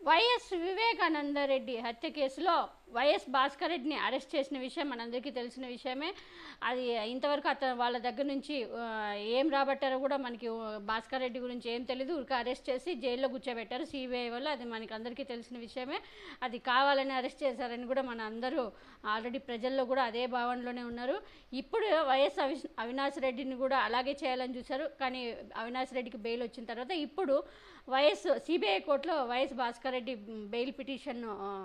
YS Vivekananda Reddy హత్య కేసులో YS Bhaskar రెడ్డిని అరెస్ట్ చేసిన విషయం మనందరికీ తెలిసిన విషయమే అది ఇంతవరకు అతను వాళ్ళ దగ్గర నుంచి ఆ, ఏం రాబట్టారో కూడా మనకి ఆ, భాస్కర్ రెడ్డి గురించి ఏం తెలియదు ఊరికే అరెస్ట్ చేసి జైల్లో కూర్చోబెట్టారు సిబిఐ వల్ల అది మనకి అందరికీ తెలిసిన విషయమే అది కావాలని అరెస్ట్ చేశారని కూడా మన అందరూ ఆల్రెడీ ప్రజల్లో కూడా అదే భావనలోనే ఉన్నారు ఇప్పుడు వైఎస్ అవి అవినాష్ రెడ్డిని కూడా అలాగే చేయాలని చూశారు కానీ అవినాష్ రెడ్డికి బెయిల్ వచ్చిన తర్వాత ఇప్పుడు వైఎస్ సిబిఐ కోర్టులో YS Bhaskar Reddy bail petition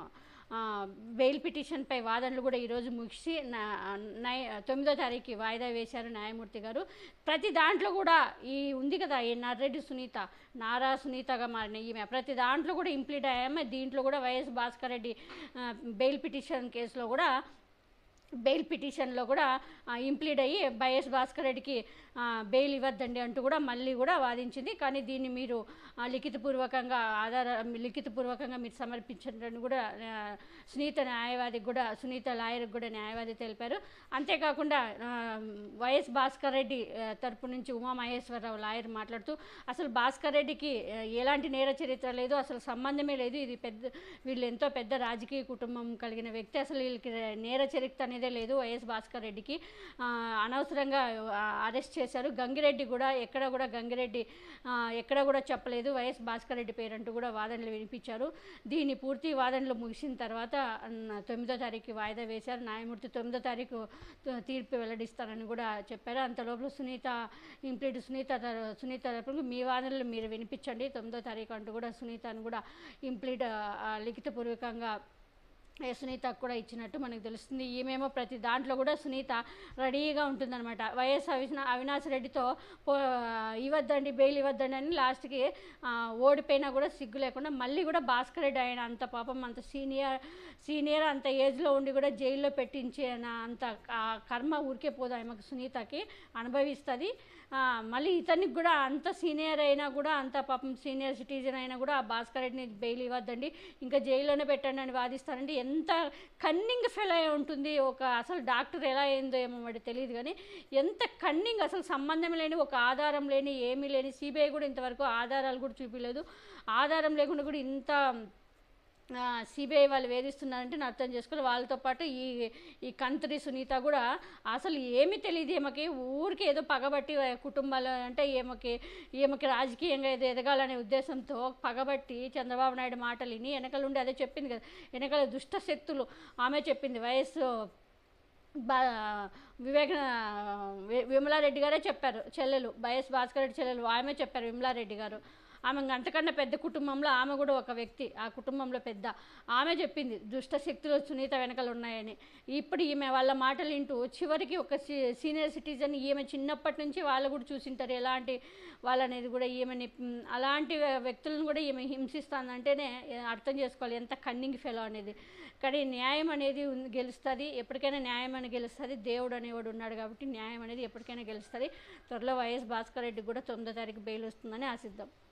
bail పిటిషన్పై వాదనలు కూడా ఈరోజు ముగిసి నా- నై తొమ్మిదో తారీఖు వాయిదా వేశారు న్యాయమూర్తి గారు ప్రతి దాంట్లో కూడా ఈ ఉంది కదా ఈ నర్రెడ్డి సునీత నారా సునీతగా మారిన ఈమె ప్రతి దాంట్లో కూడా ఇంప్లీట్ అయ్యామే దీంట్లో కూడా వైఎస్ భాస్కర్ రెడ్డి ఆ, బెయిల్ పిటిషన్ కేసులో కూడా బెయిల్ పిటిషన్లో కూడా ఆ, ఇంప్లీడ్ అయ్యి వైఎస్ భాస్కర్ రెడ్డికి ఆ, బెయిల్ ఇవ్వద్దండి అంటూ కూడా మళ్ళీ కూడా వాదించింది కానీ దీన్ని మీరు ఆ, లిఖితపూర్వకంగా ఆధార లిఖితపూర్వకంగా మీరు సమర్పించండి కూడా ఆ, సునీత న్యాయవాదికి కూడా సునీత లాయర్కి కూడా న్యాయవాది తెలిపారు అంతేకాకుండా ఆ, వైఎస్ భాస్కర్ రెడ్డి ఆ, తరపు నుంచి ఉమా మహేశ్వరరావు లాయర్ మాట్లాడుతూ అసలు భాస్కర్ రెడ్డికి ఆ, ఎలాంటి నేర చరిత్ర లేదు అసలు సంబంధమే లేదు ఇది పెద్ద వీళ్ళు ఎంతో పెద్ద రాజకీయ కుటుంబం కలిగిన వ్యక్తి అసలు వీళ్ళకి నేర చరిత్ర అనేదే లేదు వైఎస్ భాస్కర్ రెడ్డికి ఆ, అనవసరంగా ఆ, అరెస్ట్ చేశారు గంగిరెడ్డి కూడా ఎక్కడ కూడా గంగిరెడ్డి ఆ, ఎక్కడ కూడా చెప్పలేదు వైఎస్ భాస్కర్ రెడ్డి పేరంటూ కూడా వాదనలు వినిపించారు దీని పూర్తి వాదనలు ముగిసిన తర్వాత అన్న తొమ్మిదో తారీఖు వాయిదా వేశారు న్యాయమూర్తి తొమ్మిదో తారీఖు త- తీర్పు వెల్లడిస్తారని కూడా చెప్పారు అంత లోపల సునీత ఇంప్లీట్ సునీత తర- సునీత తరపున మీ వాదనలు మీరు వినిపించండి తొమ్మిదో తారీఖు అంటూ కూడా సునీతను కూడా ఇంప్లీట్ ఆ, లిఖితపూర్వకంగా ఏ సునీతకు కూడా ఇచ్చినట్టు మనకు తెలుస్తుంది ఈమెమో ప్రతి దాంట్లో కూడా సునీత రెడీగా ఉంటుందన్నమాట వైఎస్ అవినా అవినాష్ రెడ్డితో పో ఇవ్వద్దండి బెయిల్ ఇవ్వద్దండి అని లాస్ట్కి ఆ, ఓడిపోయినా కూడా సిగ్గు లేకుండా మళ్ళీ కూడా భాస్కర్ రెడ్డి ఆయన అంత పాపం అంత సీనియర్ సీనియర్ అంత ఏజ్లో ఉండి కూడా జైల్లో పెట్టించి ఆయన అంత ఆ కర్మ ఊరికే పోదు ఆమెకు సునీతకి అనుభవిస్తుంది మళ్ళీ ఇతనికి కూడా అంత సీనియర్ అయినా కూడా అంత పాపం సీనియర్ సిటిజన్ అయినా కూడా ఆ భాస్కర్ రెడ్డిని బెయిల్ ఇవ్వద్దండి ఇంకా జైల్లోనే పెట్టండి అని వాదిస్తారంటే ఎంత కన్నింగ్ ఫెల్ అయి ఉంటుంది ఒక అసలు డాక్టర్ ఎలా అయిందో ఏమో మరి తెలియదు కానీ ఎంత కన్నింగ్ అసలు సంబంధం లేని ఒక ఆధారం లేని ఏమీ లేని సిబిఐ కూడా ఇంతవరకు ఆధారాలు కూడా చూపించలేదు ఆధారం లేకుండా కూడా ఇంత సిబిఐ వాళ్ళు వేధిస్తున్నారంటే నేను అర్థం చేసుకోవాలి వాళ్ళతో పాటు ఈ ఈ కంత్రి సునీత కూడా అసలు ఏమీ తెలియదు ఈమెకి ఊరికి ఏదో పగబట్టి ఆ కుటుంబాలు అంటే ఈమెకి ఈమెకి రాజకీయంగా ఏదో ఎదగాలనే ఉద్దేశంతో పగబట్టి చంద్రబాబు నాయుడు మాటలు విని వెనకలు ఉండి అదే చెప్పింది కదా వెనకాల దుష్ట శక్తులు ఆమె చెప్పింది వయస్సు బా వివేక వి- విమలారెడ్డి గారే చెప్పారు చెల్లెలు వైఎస్ భాస్కర్ రెడ్డి చెల్లెలు ఆమె చెప్పారు విమలారెడ్డి గారు ఆమె ఇంక అంతకన్నా పెద్ద కుటుంబంలో ఆమె కూడా ఒక వ్యక్తి ఆ కుటుంబంలో పెద్ద ఆమె చెప్పింది దుష్ట శక్తులు సునీత వెనకలు ఉన్నాయని ఇప్పుడు ఈమె వాళ్ళ మాటలు వింటూ చివరికి ఒక సీ- సీనియర్ సిటిజన్ ఈమె చిన్నప్పటి నుంచి వాళ్ళు కూడా చూసింటారు ఎలాంటి వాళ్ళనేది కూడా ఈమెని మ్, అలాంటి వ్యక్తులను కూడా ఈమె హింసిస్తుందంటేనే అర్థం చేసుకోవాలి ఎంత కన్నింగ్ ఫెలో అనేది కానీ న్యాయం అనేది ఉంది- గెలుస్తుంది ఎప్పటికైనా న్యాయం అని గెలుస్తుంది దేవుడు అనేవాడు ఉన్నాడు కాబట్టి న్యాయం అనేది ఎప్పటికైనా గెలుస్తుంది త్వరలో వైఎస్ భాస్కర్ రెడ్డి కూడా తొమ్మిదో తారీఖు బెయిల్ వస్తుందని ఆశిద్దాం